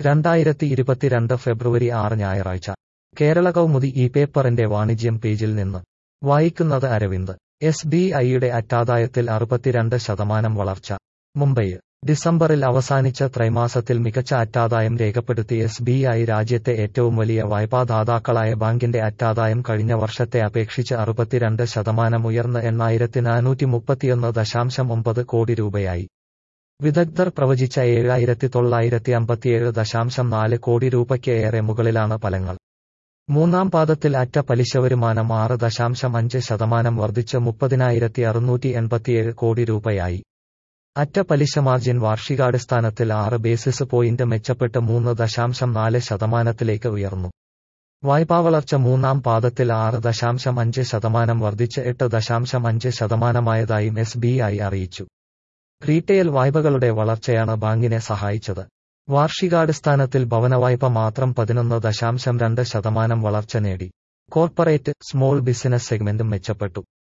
രണ്ടായിരത്തി ഇരുപത്തിരണ്ട് ഫെബ്രുവരി ആറ് ഞായറാഴ്ച കേരള കൗമുദി ഈ പേപ്പറിന്റെ വാണിജ്യം പേജിൽ നിന്ന് വായിക്കുന്നത് അരവിന്ദ് എസ് ബി ഐയുടെ അറ്റാദായത്തിൽ അറുപത്തിരണ്ട് ശതമാനം വളർച്ച മുംബൈ ഡിസംബറിൽ അവസാനിച്ച ത്രൈമാസത്തിൽ മികച്ച അറ്റാദായം രേഖപ്പെടുത്തി എസ് ബി ഐ രാജ്യത്തെ ഏറ്റവും വലിയ വായ്പാദാതാക്കളായ ബാങ്കിന്റെ അറ്റാദായം കഴിഞ്ഞ വർഷത്തെ അപേക്ഷിച്ച് അറുപത്തിരണ്ട് ശതമാനം ഉയർന്ന് എണ്ണായിരത്തി നാനൂറ്റി മുപ്പത്തിയൊന്ന് ദശാംശം ഒമ്പത് കോടി രൂപയായി വിദഗ്ധർ പ്രവചിച്ച ഏഴായിരത്തി തൊള്ളായിരത്തി അമ്പത്തിയേഴ് ദശാംശം നാല് കോടി രൂപയ്ക്ക് ഏറെ മുകളിലാണ് ഫലങ്ങൾ മൂന്നാം പാദത്തിൽ അറ്റ പലിശ വരുമാനം ആറ് ദശാംശം അഞ്ച് ശതമാനം വർദ്ധിച്ച് മുപ്പതിനായിരത്തി അറുന്നൂറ്റി എൺപത്തിയേഴ് കോടി രൂപയായി അറ്റ പലിശ മാർജിൻ വാർഷികാടിസ്ഥാനത്തിൽ ആറ് ബേസിസ് പോയിന്റ് മെച്ചപ്പെട്ട് മൂന്ന് ദശാംശം നാല് ശതമാനത്തിലേക്ക് ഉയർന്നു വായ്പാ വളർച്ച മൂന്നാം പാദത്തിൽ ആറ് ദശാംശം അഞ്ച് ശതമാനം വർദ്ധിച്ച് എട്ട് ദശാംശം അഞ്ച് ശതമാനമായതായും എസ് ബി ഐ അറിയിച്ചു റീറ്റെയിൽ വായ്പകളുടെ വളർച്ചയാണ് ബാങ്കിനെ സഹായിച്ചത് വാർഷികാടിസ്ഥാനത്തിൽ ഭവനവായ്പ മാത്രം പതിനൊന്ന് ദശാംശം രണ്ട് ശതമാനം വളർച്ച നേടി കോർപ്പറേറ്റ് സ്മോൾ ബിസിനസ് സെഗ്മെന്റും മെച്ചപ്പെട്ടു